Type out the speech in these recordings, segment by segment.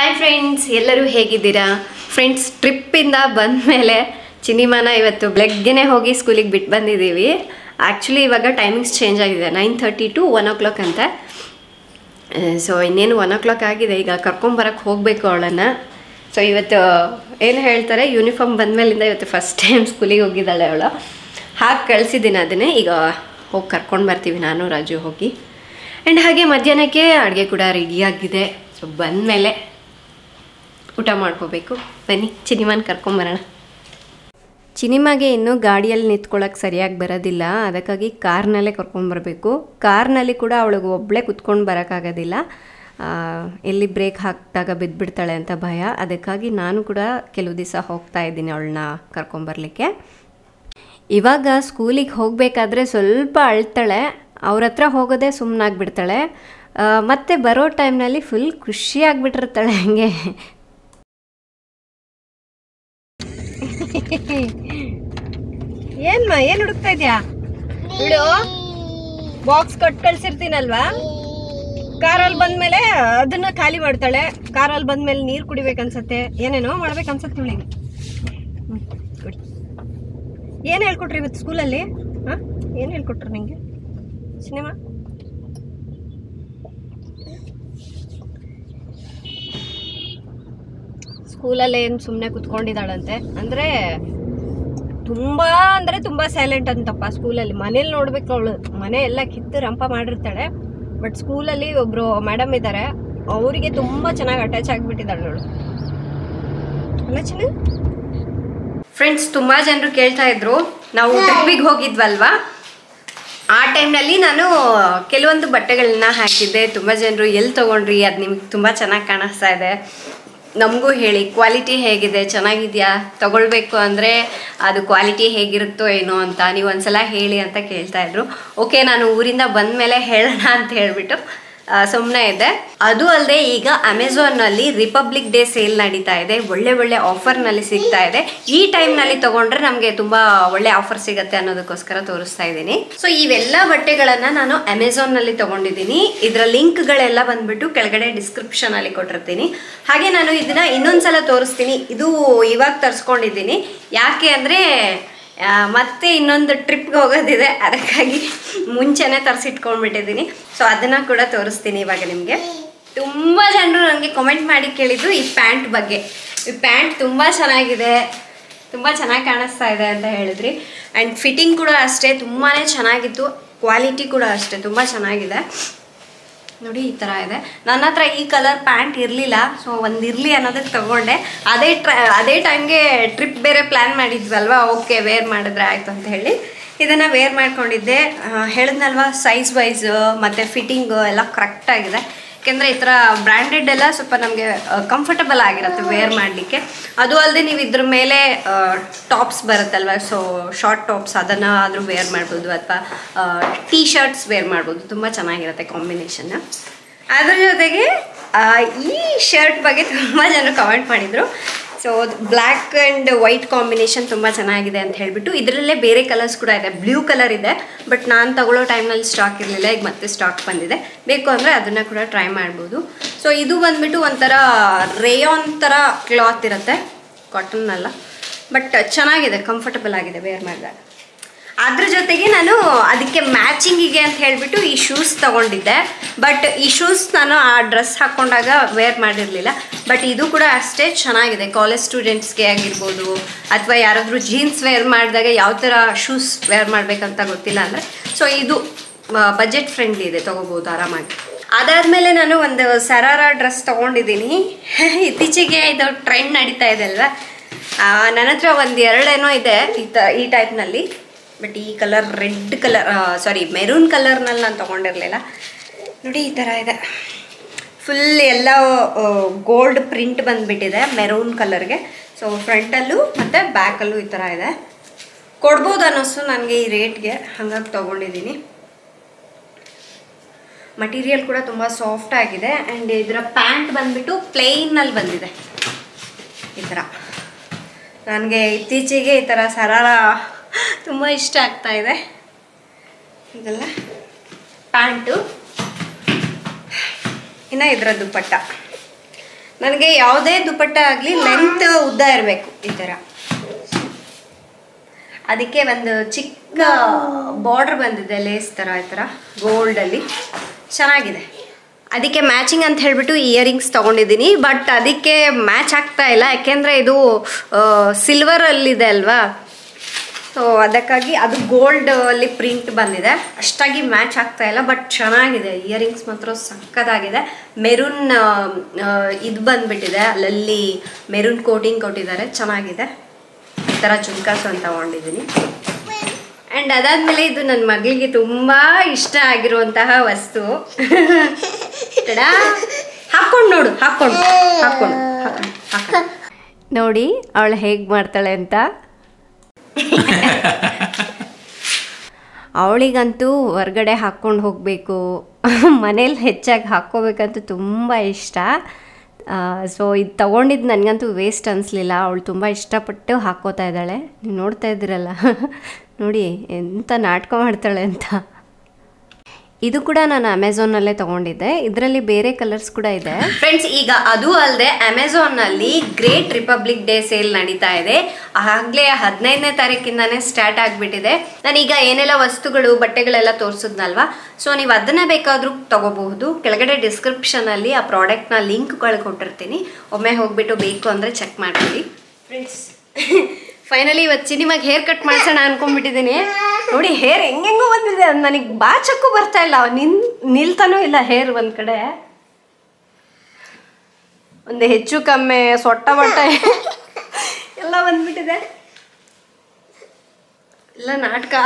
Hi friends ಎಲ್ಲರೂ ಹೇಗಿದ್ದೀರಾ friends ಟ್ರಿಪ್ಪಿಂದ ಬಂದ ಮೇಲೆ ಚಿನಿಮಾನ ಇವತ್ತು ಬೆಳಗ್ಗೆನೇ ಹೋಗಿ ಸ್ಕೂಲಿಗೆ ಬಿಟ್ಟು ಬಂದಿದ್ದೀವಿ ಆ್ಯಕ್ಚುಲಿ ಇವಾಗ ಟೈಮಿಂಗ್ಸ್ ಚೇಂಜ್ ಆಗಿದೆ nine thirty to one o'clock ಅಂತ ಸೊ ಇನ್ನೇನು ಒನ್ ಓ ಕ್ಲಾಕ್ ಆಗಿದೆ ಈಗ ಕರ್ಕೊಂಬರಕ್ಕೆ ಹೋಗಬೇಕು ಅವಳನ್ನು ಸೊ ಇವತ್ತು ಏನು ಹೇಳ್ತಾರೆ ಯೂನಿಫಾರ್ಮ್ ಬಂದಮೇಲಿಂದ ಇವತ್ತು ಫಸ್ಟ್ ಟೈಮ್ ಸ್ಕೂಲಿಗೆ ಹೋಗಿದ್ದಾಳೆ ಅವಳು ಹಾಕಿ ಕಳಿಸಿದ್ದೀನಿ ಅದನ್ನೇ ಈಗ ಹೋಗಿ ಕರ್ಕೊಂಡು ಬರ್ತೀವಿ ನಾನು ರಾಜು ಹೋಗಿ ಆ್ಯಂಡ್ ಹಾಗೆ ಮಧ್ಯಾಹ್ನಕ್ಕೆ ಅಡುಗೆ ಕೂಡ ರೆಡಿಯಾಗಿದೆ ಸೊ ಬಂದಮೇಲೆ ಊಟ ಮಾಡ್ಕೋಬೇಕು ಬನ್ನಿ ಚಿನಿಮಾನ್ ಕರ್ಕೊಂಬರೋಣ ಚಿನಿಮಾಗೆ ಇನ್ನೂ ಗಾಡಿಯಲ್ಲಿ ನಿಂತ್ಕೊಳ್ಳೋಕೆ ಸರಿಯಾಗಿ ಬರೋದಿಲ್ಲ ಅದಕ್ಕಾಗಿ ಕಾರ್ನಲ್ಲೇ ಕರ್ಕೊಂಬರ್ಬೇಕು ಕಾರ್ನಲ್ಲಿ ಕೂಡ ಅವಳಿಗೆ ಒಬ್ಬಳೇ ಕುತ್ಕೊಂಡು ಬರೋಕ್ಕಾಗೋದಿಲ್ಲ ಆ, ಎಲ್ಲಿ ಬ್ರೇಕ್ ಹಾಕಿದಾಗ ಬಿದ್ದುಬಿಡ್ತಾಳೆ ಅಂತ ಭಯ ಅದಕ್ಕಾಗಿ ನಾನು ಕೂಡ ಕೆಲವು ದಿವಸ ಹೋಗ್ತಾ ಇದ್ದೀನಿ ಅವಳನ್ನ ಕರ್ಕೊಂಬರ್ಲಿಕ್ಕೆ ಇವಾಗ ಸ್ಕೂಲಿಗೆ ಹೋಗಬೇಕಾದ್ರೆ ಸ್ವಲ್ಪ ಅಳ್ತಾಳೆ ಅವ್ರ ಹತ್ರ ಹೋಗೋದೇ ಸುಮ್ಮನಾಗ್ಬಿಡ್ತಾಳೆ ಮತ್ತೆ ಬರೋ ಟೈಮ್ನಲ್ಲಿ ಫುಲ್ ಖುಷಿಯಾಗ್ಬಿಟ್ಟಿರ್ತಾಳೆ ಹಂಗೆ ಏನ್ಮ ಏನ್ ಹುಡುಕ್ತಾ ಇದ್ಯಾ ಬಿಡು ಬಾಕ್ಸ್ ಕೊಟ್ಟು ಕಳ್ಸಿರ್ತೀನಲ್ವಾ ಕಾರಲ್ಲಿ ಬಂದ್ಮೇಲೆ ಅದನ್ನ ಖಾಲಿ ಮಾಡ್ತಾಳೆ ಕಾರಲ್ಲಿ ಬಂದ್ಮೇಲೆ ನೀರು ಕುಡಿಬೇಕನ್ಸತ್ತೆ ಏನೇನೋ ಮಾಡ್ಬೇಕನ್ಸತ್ತೆ ಇವಳಿಗೆ ಹ್ಮ್, ಕುಡಿ. ಏನ್ ಹೇಳ್ಕೊಟ್ರಿ ಇವತ್ತು ಸ್ಕೂಲಲ್ಲಿ ಹಾ ಏನ್ ಹೇಳ್ಕೊಟ್ರು ನಿಂಗೆ ಸಿನಿಮಾ ಸ್ಕೂಲಲ್ಲಿ ಏನು ಸುಮ್ಮನೆ ಕುತ್ಕೊಂಡಿದ್ದಾಳಂತೆ ಅಂದರೆ ತುಂಬಾ ಅಂದರೆ ತುಂಬ ಸೈಲೆಂಟ್ ಅಂತಪ್ಪ ಸ್ಕೂಲಲ್ಲಿ ಮನೇಲಿ ನೋಡ್ಬೇಕು ಅವಳು ಮನೆ ಎಲ್ಲ ಕಿತ್ತು ರಂಪ ಮಾಡಿರ್ತಾಳೆ ಬಟ್ ಸ್ಕೂಲಲ್ಲಿ ಒಬ್ರು ಮೇಡಮ್ ಇದ್ದಾರೆ ಅವರಿಗೆ ತುಂಬ ಚೆನ್ನಾಗಿ ಅಟ್ಯಾಚ್ ಆಗಿಬಿಟ್ಟಿದ್ದಾಳೆ ಅವಳು ಅಲ್ಲ ಚಿನ್ನ ಫ್ರೆಂಡ್ಸ್ ತುಂಬ ಜನರು ಕೇಳ್ತಾ ಇದ್ರು ನಾವು ಟ್ರಿಪ್ಪಿಗೆ ಹೋಗಿದ್ವಲ್ವಾ ಆ ಟೈಮ್ನಲ್ಲಿ ನಾನು ಕೆಲವೊಂದು ಬಟ್ಟೆಗಳನ್ನ ಹಾಕಿದ್ದೆ ತುಂಬ ಜನರು ಎಲ್ಲಿ ತೊಗೊಂಡ್ರಿ ಅದು ನಿಮ್ಗೆ ತುಂಬ ಚೆನ್ನಾಗಿ ಕಾಣಿಸ್ತಾ ಇದೆ ನಮಗೂ ಹೇಳಿ ಕ್ವಾಲಿಟಿ ಹೇಗಿದೆ ಚೆನ್ನಾಗಿದೆಯಾ ತಗೊಳ್ಬೇಕು ಅಂದರೆ ಅದು ಕ್ವಾಲಿಟಿ ಹೇಗಿರುತ್ತೋ ಏನೋ ಅಂತ ನೀವು ಒಂದ್ಸಲ ಹೇಳಿ ಅಂತ ಕೇಳ್ತಾ ಇದ್ರು ಓಕೆ ನಾನು ಊರಿಂದ ಬಂದ ಮೇಲೆ ಹೇಳೋಣ ಅಂತ ಹೇಳ್ಬಿಟ್ಟು ಸುಮ್ಮನೆ ಇದೆ ಅದು ಅಲ್ಲದೆ ಈಗ ಅಮೆಝಾನ್ನಲ್ಲಿ ರಿಪಬ್ಲಿಕ್ ಡೇ ಸೇಲ್ ನಡೀತಾ ಇದೆ ಒಳ್ಳೆ ಒಳ್ಳೆ ಆಫರ್ನಲ್ಲಿ ಸಿಗ್ತಾ ಇದೆ ಈ ಟೈಮ್ನಲ್ಲಿ ತಗೊಂಡ್ರೆ ನಮಗೆ ತುಂಬ ಒಳ್ಳೆ ಆಫರ್ ಸಿಗುತ್ತೆ ಅನ್ನೋದಕ್ಕೋಸ್ಕರ ತೋರಿಸ್ತಾ ಇದ್ದೀನಿ ಸೊ ಇವೆಲ್ಲ ಬಟ್ಟೆಗಳನ್ನು ನಾನು ಅಮೆಝಾನ್ನಲ್ಲಿ ತಗೊಂಡಿದ್ದೀನಿ ಇದರ ಲಿಂಕ್ಗಳೆಲ್ಲ ಬಂದ್ಬಿಟ್ಟು ಕೆಳಗಡೆ ಡಿಸ್ಕ್ರಿಪ್ಷನ್ ಅಲ್ಲಿ ಕೊಟ್ಟಿರ್ತೀನಿ ಹಾಗೆ ನಾನು ಇದನ್ನ ಇನ್ನೊಂದ್ಸಲ ತೋರಿಸ್ತೀನಿ ಇದು ಇವಾಗ ತರಿಸ್ಕೊಂಡಿದ್ದೀನಿ ಯಾಕೆ ಅಂದರೆ ಆ, ಮತ್ತೆ ಇನ್ನೊಂದು ಟ್ರಿಪ್ಗೆ ಹೋಗೋದಿದೆ ಅದಕ್ಕಾಗಿ ಮುಂಚೆನೇ ತರಿಸಿಟ್ಕೊಂಡ್ಬಿಟ್ಟಿದ್ದೀನಿ ಸೊ ಅದನ್ನು ಕೂಡ ತೋರಿಸ್ತೀನಿ ಇವಾಗ ನಿಮಗೆ ತುಂಬ ಜನರು ನನಗೆ ಕಮೆಂಟ್ ಮಾಡಿ ಕೇಳಿದ್ರು ಈ ಪ್ಯಾಂಟ್ ಬಗ್ಗೆ ಈ ಪ್ಯಾಂಟ್ ತುಂಬ ಚೆನ್ನಾಗಿದೆ ತುಂಬ ಚೆನ್ನಾಗಿ ಕಾಣಿಸ್ತಾ ಇದೆ ಅಂತ ಹೇಳಿದ್ರಿ ಆ್ಯಂಡ್ ಫಿಟ್ಟಿಂಗ್ ಕೂಡ ಅಷ್ಟೇ ತುಂಬಾ ಚೆನ್ನಾಗಿತ್ತು ಕ್ವಾಲಿಟಿ ಕೂಡ ಅಷ್ಟೇ ತುಂಬ ಚೆನ್ನಾಗಿದೆ ನೋಡಿ ಈ ಥರ ಇದೆ ನನ್ನ ಹತ್ರ ಈ ಕಲರ್ ಪ್ಯಾಂಟ್ ಇರಲಿಲ್ಲ ಸೊ ಒಂದು ಇರಲಿ ಅನ್ನೋದಕ್ಕೆ ತಗೊಂಡೆ ಅದೇ ಟ್ರ ಅದೇ ಟೈಮ್ಗೆ ಟ್ರಿಪ್ ಬೇರೆ ಪ್ಲ್ಯಾನ್ ಮಾಡಿದ್ವಲ್ವಾ ಓಕೆ ವೇರ್ ಮಾಡಿದ್ರೆ ಆಯಿತು ಅಂತ ಹೇಳಿ ಇದನ್ನು ವೇರ್ ಮಾಡ್ಕೊಂಡಿದ್ದೆ ಆ, ಹೇಳಿದ್ನಲ್ವಾ ಸೈಜ್ ವೈಸ್ ಮತ್ತು ಫಿಟ್ಟಿಂಗು ಎಲ್ಲ ಕರೆಕ್ಟಾಗಿದೆ ಯಾಕೆಂದರೆ ಈ ಥರ ಬ್ರ್ಯಾಂಡೆಡ್ ಎಲ್ಲ ಸ್ವಲ್ಪ ನಮಗೆ ಕಂಫರ್ಟಬಲ್ ಆಗಿರುತ್ತೆ ವೇರ್ ಮಾಡಲಿಕ್ಕೆ ಅದು ಅಲ್ಲದೆ ನೀವು ಇದ್ರ ಮೇಲೆ ಟಾಪ್ಸ್ ಬರುತ್ತಲ್ವ ಸೊ ಶಾರ್ಟ್ ಟಾಪ್ಸ್ ಅದನ್ನು ಆದರೂ ವೇರ್ ಮಾಡ್ಬೋದು ಅಥವಾ ಟೀ ಶರ್ಟ್ಸ್ ವೇರ್ ಮಾಡ್ಬೋದು ತುಂಬ ಚೆನ್ನಾಗಿರುತ್ತೆ ಕಾಂಬಿನೇಷನ್ ಅದ್ರ ಜೊತೆಗೆ ಆ, ಈ ಶರ್ಟ್ ಬಗ್ಗೆ ತುಂಬ ಜನ ಕಮೆಂಟ್ ಮಾಡಿದರು so black and white combination ತುಂಬ ಚೆನ್ನಾಗಿದೆ ಅಂತ ಹೇಳಿಬಿಟ್ಟು ಇದರಲ್ಲೇ ಬೇರೆ ಕಲರ್ಸ್ ಕೂಡ ಇದೆ ಬ್ಲೂ ಕಲರ್ ಇದೆ ಬಟ್ ನಾನು ತಗೊಳ್ಳೋ ಟೈಮ್ನಲ್ಲಿ ಸ್ಟಾಕ್ ಇರಲಿಲ್ಲ ಈಗ ಮತ್ತೆ ಸ್ಟಾಕ್ ಬಂದಿದೆ ಬೇಕು ಅಂದರೆ ಅದನ್ನು ಕೂಡ ಟ್ರೈ ಮಾಡ್ಬೋದು ಸೊ ಇದು ಬಂದ್ಬಿಟ್ಟು ಒಂಥರ ರೇಯಾನ್ ಥರ ಕ್ಲಾತ್ ಇರುತ್ತೆ ಕಾಟನ್ ಅಲ್ಲ ಬಟ್ ಚೆನ್ನಾಗಿದೆ ಕಂಫರ್ಟಬಲ್ ಆಗಿದೆ ವೇರ್ ಮಾಡಿದಾಗ ಅದ್ರ ಜೊತೆಗೆ ನಾನು ಅದಕ್ಕೆ ಮ್ಯಾಚಿಂಗಿಗೆ ಅಂತ ಹೇಳಿಬಿಟ್ಟು ಈ ಶೂಸ್ ತಗೊಂಡಿದ್ದೆ ಬಟ್ ಈ ಶೂಸ್ ನಾನು ಆ ಡ್ರೆಸ್ ಹಾಕ್ಕೊಂಡಾಗ ವೇರ್ ಮಾಡಿರಲಿಲ್ಲ ಬಟ್ ಇದು ಕೂಡ ಅಷ್ಟೇ ಚೆನ್ನಾಗಿದೆ ಕಾಲೇಜ್ ಸ್ಟೂಡೆಂಟ್ಸ್ಗೆ ಆಗಿರ್ಬೋದು ಅಥವಾ ಯಾರಾದರೂ ಜೀನ್ಸ್ ವೇರ್ ಮಾಡಿದಾಗ ಯಾವ ಥರ ಶೂಸ್ ವೇರ್ ಮಾಡಬೇಕಂತ ಗೊತ್ತಿಲ್ಲ ಅಂದರೆ ಸೊ ಇದು ಬಜೆಟ್ ಫ್ರೆಂಡ್ಲಿ ಇದೆ ತೊಗೋಬೋದು ಆರಾಮಾಗಿ ಅದಾದಮೇಲೆ ನಾನು ಒಂದು ಸರಾರ ಡ್ರೆಸ್ ತೊಗೊಂಡಿದ್ದೀನಿ ಇತ್ತೀಚೆಗೆ ಇದು ಟ್ರೆಂಡ್ ನಡೀತಾ ಇದೆ ಅಲ್ವಾ ಆ, ನನ್ನ ಹತ್ರ ಒಂದು ಎರಡೇನೋ ಇದೆ ಈ ತ ಈ ಟೈಪ್ನಲ್ಲಿ ಬಟ್ ಈ colour red colour sari maroon ಕಲರ್ನಲ್ಲಿ ನಾನು ತೊಗೊಂಡಿರಲಿಲ್ಲ ನೋಡಿ ಈ ಥರ ಇದೆ ಫುಲ್ ಎಲ್ಲ ಗೋಲ್ಡ್ ಪ್ರಿಂಟ್ ಬಂದುಬಿಟ್ಟಿದೆ ಮೆರೂನ್ ಕಲರ್ಗೆ ಸೊ ಫ್ರಂಟಲ್ಲೂ ಮತ್ತು ಬ್ಯಾಕಲ್ಲೂ ಈ ಥರ ಇದೆ ಕೊಡ್ಬೋದು ಅನ್ನಿಸ್ತು ನನಗೆ ಈ ರೇಟ್ಗೆ ಹಾಗಾಗಿ ತೊಗೊಂಡಿದ್ದೀನಿ ಮಟೀರಿಯಲ್ ಕೂಡ ತುಂಬ ಸಾಫ್ಟ್ ಆಗಿದೆ ಆ್ಯಂಡ್ ಇದರ ಪ್ಯಾಂಟ್ ಬಂದ್ಬಿಟ್ಟು ಪ್ಲೇನಲ್ಲಿ ಬಂದಿದೆ ಈ ಥರ ನನಗೆ ಇತ್ತೀಚೆಗೆ ಈ ಥರ ಸರಾರ ತುಂಬ ಇಷ್ಟ ಆಗ್ತಾ ಇದೆ ಇದೆಲ್ಲ ಪ್ಯಾಂಟು ಇನ್ನು ಇದರ ದುಪ್ಪಟ್ಟ ನನಗೆ ಯಾವುದೇ ದುಪಟ್ಟ ಆಗಲಿ ಲೆಂತ್ ಉದ್ದ ಇರಬೇಕು ಈ ಥರ ಅದಕ್ಕೆ ಒಂದು ಚಿಕ್ಕ ಬಾರ್ಡರ್ ಬಂದಿದೆ ಲೇಸ್ ಥರ ಈ ಥರ ಗೋಲ್ಡಲ್ಲಿ ಚೆನ್ನಾಗಿದೆ ಅದಕ್ಕೆ ಮ್ಯಾಚಿಂಗ್ ಅಂತ ಹೇಳ್ಬಿಟ್ಟು ಇಯರಿಂಗ್ಸ್ ತೊಗೊಂಡಿದ್ದೀನಿ ಬಟ್ ಅದಕ್ಕೆ ಮ್ಯಾಚ್ ಆಗ್ತಾ ಇಲ್ಲ ಯಾಕೆಂದರೆ ಇದು ಸಿಲ್ವರಲ್ಲಿದೆ ಅಲ್ವಾ ಸೊ ಅದಕ್ಕಾಗಿ ಅದು ಗೋಲ್ಡ್ ಅಲ್ಲಿ ಪ್ರಿಂಟ್ ಬಂದಿದೆ ಅಷ್ಟಾಗಿ ಮ್ಯಾಚ್ ಆಗ್ತಾ ಇಲ್ಲ ಬಟ್ ಚೆನ್ನಾಗಿದೆ ಇಯರಿಂಗ್ಸ್ ಮಾತ್ರ ಸಕ್ಕದಾಗಿದೆ ಮೆರೂನ್ ಇದು ಬಂದ್ಬಿಟ್ಟಿದೆ ಅಲ್ಲಲ್ಲಿ ಮೆರೂನ್ ಕೋಟಿಂಗ್ ಕೊಟ್ಟಿದ್ದಾರೆ ಚೆನ್ನಾಗಿದೆ ಈ ಥರ ಜುಮ್ಕಾಸು ಅಂತ ತಗೊಂಡಿದ್ದೀನಿ ಆ್ಯಂಡ್ ಅದಾದಮೇಲೆ ಇದು ನನ್ನ ಮಗಳಿಗೆ ತುಂಬ ಇಷ್ಟ ಆಗಿರುವಂತಹ ವಸ್ತು ಟಡಾ ಹಾಕ್ಕೊಂಡು ನೋಡು ಹಾಕ್ಕೊಂಡು ಹಾಕ್ಕೊಂಡು ಹಾಕ್ಕೊಂಡು ಹಾಕ್ಕೊಂಡು ನೋಡಿ ಅವಳು ಹೇಗೆ ಮಾಡ್ತಾಳೆ ಅಂತ ಅವಳಿಗಂತೂ ಹೊರ್ಗಡೆ ಹಾಕ್ಕೊಂಡು ಹೋಗಬೇಕು ಮನೇಲಿ ಹೆಚ್ಚಾಗಿ ಹಾಕ್ಕೋಬೇಕಂತೂ ತುಂಬ ಇಷ್ಟ ಸೊ ಇದು ತೊಗೊಂಡಿದ್ದು ನನಗಂತೂ ವೇಸ್ಟ್ ಅನಿಸ್ಲಿಲ್ಲ ಅವಳು ತುಂಬ ಇಷ್ಟಪಟ್ಟು ಹಾಕ್ಕೋತಾ ಇದ್ದಾಳೆ ನೀವು ನೋಡ್ತಾ ಇದ್ದೀರಲ್ಲ ನೋಡಿ ಎಂಥ ನಾಟಕ ಮಾಡ್ತಾಳೆ ಅಂತ ಇದು ಕೂಡ ನಾನು ಅಮೆಝಾನಲ್ಲೇ ತಗೊಂಡಿದ್ದೆ ಇದರಲ್ಲಿ ಬೇರೆ ಕಲರ್ಸ್ ಕೂಡ ಇದೆ ಫ್ರೆಂಡ್ಸ್ ಈಗ ಅದು ಅಲ್ಲದೆ ಅಮೆಝಾನ್ನಲ್ಲಿ ಗ್ರೇಟ್ ರಿಪಬ್ಲಿಕ್ ಡೇ ಸೇಲ್ ನಡೀತಾ ಇದೆ ಆಗಲೇ ಹದಿನೈದನೇ ತಾರೀಕಿಂದಾನೇ ಸ್ಟಾರ್ಟ್ ಆಗಿಬಿಟ್ಟಿದೆ ನಾನೀಗ ಏನೆಲ್ಲ ವಸ್ತುಗಳು ಬಟ್ಟೆಗಳೆಲ್ಲ ತೋರಿಸಿದ್ನಲ್ವಾ ಸೊ ನೀವು ಅದನ್ನ ಬೇಕಾದರೂ ತಗೋಬಹುದು ಕೆಳಗಡೆ ಡಿಸ್ಕ್ರಿಪ್ಷನಲ್ಲಿ ಆ ಪ್ರಾಡಕ್ಟ್ನ ಲಿಂಕ್ಗಳು ಕೊಟ್ಟಿರ್ತೀನಿ ಒಮ್ಮೆ ಹೋಗ್ಬಿಟ್ಟು ಬೇಕು ಅಂದರೆ ಚೆಕ್ ಮಾಡ್ಕೊಳ್ಳಿ ಫ್ರೆಂಡ್ಸ್ ಫೈನಲಿ ಇವತ್ತು ಸಿನಿಮಾಗೆ ಹೇರ್ ಕಟ್ ಮಾಡ್ಸೋಣ ಅನ್ಕೊಂಡ್ಬಿಟ್ಟಿದ್ದೀನಿ ನೋಡಿ ಹೇರ್ ಹೆಂಗೆಂಗೋ ಬಂದಿದೆ ಅದು ನನಗೆ ಬಾಚಕ್ಕೂ ಬರ್ತಾ ಇಲ್ಲ ನಿನ್ ನಿಲ್ತಾನೂ ಇಲ್ಲ ಹೇರ್ ಒಂದು ಕಡೆ ಒಂದು ಹೆಚ್ಚು ಕಮ್ಮಿ ಸೊಟ್ಟ ಬಟ್ಟ ಎಲ್ಲ ಬಂದ್ಬಿಟ್ಟಿದೆ ಎಲ್ಲ ನಾಟಕ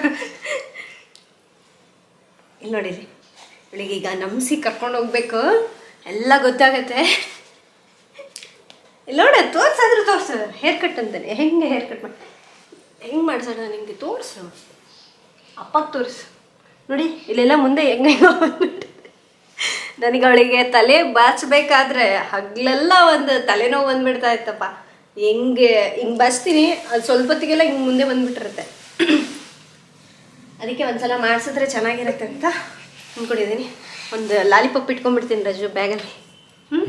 ಇಲ್ಲಿ ನೋಡಿರಿ ಇವಳಿಗೆ ಈಗ ನಮ್ಸಿ ಕರ್ಕೊಂಡು ಹೋಗ್ಬೇಕು ಎಲ್ಲ ಗೊತ್ತಾಗತ್ತೆ ಇಲ್ಲಿ ನೋಡ ತೋರ್ಸಾದ್ರು ತೋರ್ಸು ಹೇರ್ ಕಟ್ ಅಂತಾನೆ ಹೆಂಗೆ ಹೇರ್ ಕಟ್ ಮಾಡಿ ಹೆಂಗೆ ಮಾಡ್ಸೋಣ ನಿಂಗೆ ತೋರಿಸು ಅಪ್ಪಗೆ ತೋರಿಸು ನೋಡಿ ಇಲ್ಲೆಲ್ಲ ಮುಂದೆ ಹೆಂಗೆ ಹೆಂಗೋ ಬಂದ್ಬಿಟ್ಟು ನನಗೆ ಅವಳಿಗೆ ತಲೆ ಬಾಚಬೇಕಾದ್ರೆ ಹಗ್ಲೆಲ್ಲ ಒಂದು ತಲೆನೋವು ಬಂದ್ಬಿಡ್ತಾ ಇತ್ತಪ್ಪ ಹೆಂಗೆ ಹಿಂಗೆ ಬಸ್ತೀನಿ ಅದು ಸ್ವಲ್ಪ ಹೊತ್ತಿಗೆಲ್ಲ ಹಿಂಗೆ ಮುಂದೆ ಬಂದ್ಬಿಟ್ಟಿರುತ್ತೆ ಅದಕ್ಕೆ ಒಂದ್ಸಲ ಮಾಡಿಸಿದ್ರೆ ಚೆನ್ನಾಗಿರುತ್ತೆ ಅಂತ ಅಂದ್ಕೊಂಡಿದ್ದೀನಿ ಒಂದು ಲಾಲಿಪಾಪ್ ಇಟ್ಕೊಂಡ್ಬಿಡ್ತೀನಿ ರಜು ಬ್ಯಾಗಲ್ಲಿ ಹ್ಞೂ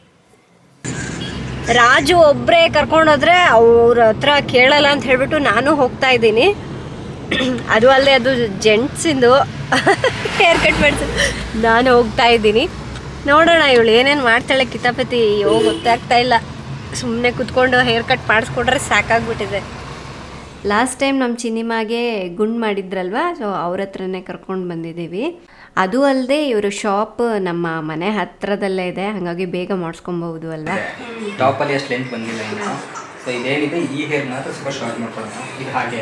ರಾಜು ಒಬ್ಬರೇ ಕರ್ಕೊಂಡೋದ್ರೆ ಅವ್ರ ಹತ್ರ ಕೇಳಲ್ಲ ಅಂತ ಹೇಳ್ಬಿಟ್ಟು ನಾನು ಹೋಗ್ತಾ ಇದ್ದೀನಿ ಅದು ಅಲ್ಲದೆ ಅದು ಜೆಂಟ್ಸಿಂದು ಹೇರ್ ಕಟ್ ಮಾಡಿಸಿ ನಾನು ಹೋಗ್ತಾ ಇದ್ದೀನಿ ನೋಡೋಣ ಇವಳು ಏನೇನು ಮಾಡ್ತಾಳೆ ಕಿತಾಪತಿ ಅಯ್ಯೋ ಗೊತ್ತಾಗ್ತಾ ಇಲ್ಲ ಸುಮ್ಮನೆ ಕುತ್ಕೊಂಡು ಹೇರ್ ಕಟ್ ಮಾಡಿಸ್ಕೊಂಡ್ರೆ ಸಾಕಾಗ್ಬಿಟ್ಟಿದೆ ಲಾಸ್ಟ್ ಟೈಮ್ ನಮ್ಮ ಸಿನಿಮಾಗೆ ಗುಂಡ್ ಮಾಡಿದ್ರಲ್ವ ಸೊ ಅವ್ರ ಹತ್ರನೇ ಕರ್ಕೊಂಡು ಬಂದಿದ್ದೀವಿ ಅದು ಅಲ್ಲದೆ ಇವರು ಶಾಪ್ ನಮ್ಮ ಮನೆ ಹತ್ರದಲ್ಲೇ ಇದೆ ಹಾಗಾಗಿ ಬೇಗ ಮಾಡಿಸ್ಕೊಬಹುದು ಅಲ್ವಾ ಟಾಪಲ್ಲಿ ಅಷ್ಟು ಲೆಂತ್ ಬಂದಿಲ್ಲ ಇನ್ನು ಸೊ ಇದೇನಿದೆ ಈ ಹೇರ್ ಮಾತ್ರ ಸ್ವಲ್ಪ ಶಾರ್ಟ್ ಮಾಡ್ಕೊಳ್ಳೋಣ ಇದು ಹಾಗೆ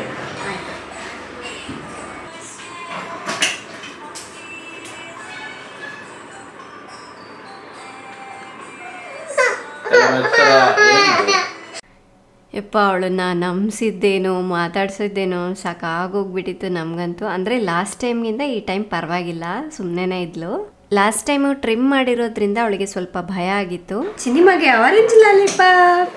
ಯಪ್ಪ ಅವಳನ್ನ ನಂಬಿಸಿದ್ದೇನೋ ಮಾತಾಡ್ಸಿದ್ದೇನೋ ಸಾಕಾಗೋಗ್ಬಿಟ್ಟಿತ್ತು ನಮಗಂತೂ ಅಂದರೆ ಲಾಸ್ಟ್ ಟೈಮ್ಗಿಂತ ಈ ಟೈಮ್ ಪರವಾಗಿಲ್ಲ ಸುಮ್ಮನೆ ಇದ್ಲು ಲಾಸ್ಟ್ ಟೈಮು ಟ್ರಿಮ್ ಮಾಡಿರೋದ್ರಿಂದ ಅವಳಿಗೆ ಸ್ವಲ್ಪ ಭಯ ಆಗಿತ್ತು ಸಿನಿಮಾಗೆ ಆರೆಂಜ್ ಲಾಲಿಪಾಪ್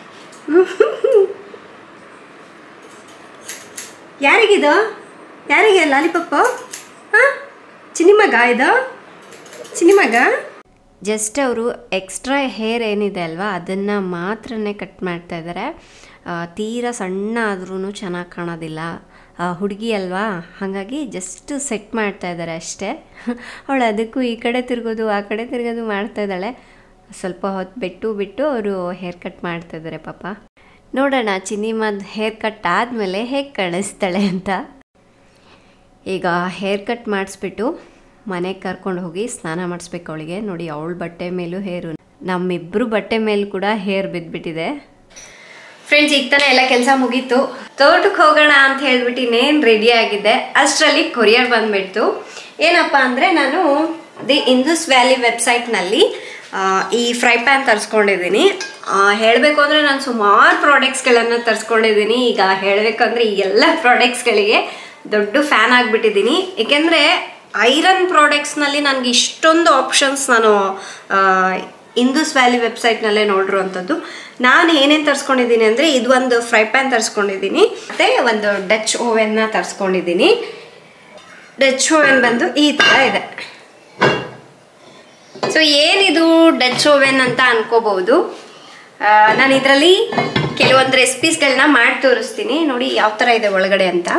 ಯಾರಿಗಿದು ಯಾರಿಗೆ ಲಾಲಿಪಾಪು ಹಾಂ ಸಿನಿಮಾಗ ಇದು ಸಿನಿಮಾಗ ಜಸ್ಟ್ ಅವರು ಎಕ್ಸ್ಟ್ರಾ ಹೇರ್ ಏನಿದೆ ಅಲ್ವಾ ಅದನ್ನು ಮಾತ್ರನೇ ಕಟ್ ಮಾಡ್ತಾ ಇದ್ದಾರೆ ಆ, ತೀರಾ ಸಣ್ಣ ಆದ್ರೂ ಚೆನ್ನಾಗಿ ಕಾಣೋದಿಲ್ಲ ಹುಡುಗಿ ಅಲ್ವಾ ಹಾಗಾಗಿ ಜಸ್ಟ್ ಸೆಟ್ ಮಾಡ್ತಾ ಇದ್ದಾರೆ ಅಷ್ಟೇ ಅವಳು ಅದಕ್ಕೂ ಈ ಕಡೆ ತಿರ್ಗೋದು ಆ ಕಡೆ ತಿರ್ಗೋದು ಮಾಡ್ತಾ ಇದ್ದಾಳೆ ಸ್ವಲ್ಪ ಹೊತ್ತು ಬಿಟ್ಟು ಬಿಟ್ಟು ಅವರು ಹೇರ್ ಕಟ್ ಮಾಡ್ತಾ ಇದ್ದಾರೆ ಪಾಪ ನೋಡೋಣ ಚಿನಿಮದ್ ಹೇರ್ ಕಟ್ ಆದಮೇಲೆ ಹೇಗೆ ಕಾಣಿಸ್ತಾಳೆ ಅಂತ ಈಗ ಹೇರ್ ಕಟ್ ಮಾಡಿಸ್ಬಿಟ್ಟು ಮನೆಗೆ ಕರ್ಕೊಂಡು ಹೋಗಿ ಸ್ನಾನ ಮಾಡಿಸ್ಬೇಕು ಅವಳಿಗೆ ನೋಡಿ ಅವಳ ಬಟ್ಟೆ ಮೇಲೂ ಹೇರು ನಮ್ಮಿಬ್ಬರು ಬಟ್ಟೆ ಮೇಲೂ ಕೂಡ ಹೇರ್ ಬಿದ್ದುಬಿಟ್ಟಿದೆ ಫ್ರೆಂಡ್ಸ್ ಈಗ ತಾನೇ ಎಲ್ಲ ಕೆಲಸ ಮುಗೀತು ತೋಟಕ್ಕೆ ಹೋಗೋಣ ಅಂತ ಹೇಳ್ಬಿಟ್ಟು ಇನ್ನೇನು ರೆಡಿ ಆಗಿದ್ದೆ ಅಷ್ಟರಲ್ಲಿ ಕೊರಿಯರ್ ಬಂದ್ಬಿಡ್ತು ಏನಪ್ಪ ಅಂದರೆ ನಾನು ದಿ ಇಂದೂಸ್ ವ್ಯಾಲಿ ವೆಬ್ಸೈಟ್ನಲ್ಲಿ ಈ ಫ್ರೈ ಪ್ಯಾನ್ ತರಿಸ್ಕೊಂಡಿದ್ದೀನಿ ಹೇಳಬೇಕು ಅಂದರೆ ನಾನು ಸುಮಾರು ಪ್ರಾಡಕ್ಟ್ಸ್ಗಳನ್ನು ತರಿಸ್ಕೊಂಡಿದ್ದೀನಿ ಈಗ ಹೇಳಬೇಕಂದ್ರೆ ಈ ಎಲ್ಲ ಪ್ರಾಡಕ್ಟ್ಸ್ಗಳಿಗೆ ದೊಡ್ಡ ಫ್ಯಾನ್ ಆಗಿಬಿಟ್ಟಿದ್ದೀನಿ ಏಕೆಂದರೆ ಐರನ್ ಪ್ರಾಡಕ್ಟ್ಸ್ನಲ್ಲಿ ನನಗೆ ಇಷ್ಟೊಂದು ಆಪ್ಷನ್ಸ್ ನಾನು ಆ, ಇಂದೂಸ್ ವ್ಯಾಲಿ ವೆಬ್ಸೈಟ್ನಲ್ಲೇ ನೋಡಿರುವಂಥದ್ದು ನಾನು ಏನೇನು ತರಿಸ್ಕೊಂಡಿದ್ದೀನಿ ಅಂದರೆ ಇದು ಒಂದು ಫ್ರೈ ಪ್ಯಾನ್ ತರಿಸ್ಕೊಂಡಿದ್ದೀನಿ ಮತ್ತು ಒಂದು ಡಚ್ ಓವೆನ್ನ ತರಿಸ್ಕೊಂಡಿದ್ದೀನಿ ಡಚ್ ಓವೆನ್ ಬಂದು ಈ ಥರ ಇದೆ ಸೊ ಏನಿದು ಡಚ್ ಓವೆನ್ ಅಂತ ಅನ್ಕೋಬಹುದು ನಾನು ಇದರಲ್ಲಿ ಕೆಲವೊಂದು ರೆಸಿಪೀಸ್ಗಳನ್ನ ಮಾಡಿ ತೋರಿಸ್ತೀನಿ ನೋಡಿ ಯಾವ ಥರ ಇದೆ ಒಳಗಡೆ ಅಂತ